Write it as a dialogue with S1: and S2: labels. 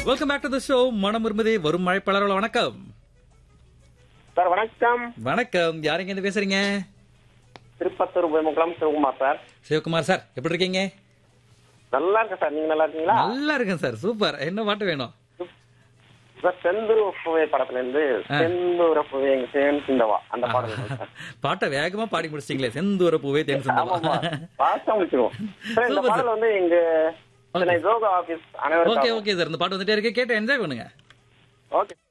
S1: welcome back to the show மனம் விரும்புதே வரும் மழைப்பாளர்கள் வணக்கம்
S2: சார் வணக்கம்
S1: வணக்கம் யாருங்க இருந்து பேசுறீங்க
S2: திருப்பத்தூர் உபயமுகலம் சிவகுமார் சார்
S1: சிவகுமார் சார் எப்படி இருக்கீங்க
S2: நல்லா இருக்கேன் சார் நீங்க நல்லா இருக்கீங்களா
S1: நல்லா இருக்கேன் சார் சூப்பர் என்ன பாட்டு வேணும்
S2: சார் செந்தூர் பூவே படத்துல இருந்து செந்தூர பூவே எங்க சேன் சிந்தவா அந்த பாடல் வேணும் சார்
S1: பாட்டை வேகமா பாடி முடிச்சிட்டீங்களே செந்தூர பூவே தேன்
S2: ஆமாமா
S1: சொந்தமா
S2: பாஸ்டா முடிச்சிருவோம் சார் இந்த
S1: Super,
S2: பாடல் வந்து எங்க சென்னை ஜோகா ஆபீஸ்
S1: ஓகே
S2: அனைவருக்கும்
S1: ஓகே சார் இந்த பாட்டு வந்துட்டே இருக்கு கேட்டு என்ஜாய் பண்ணுங்க
S2: ஓகே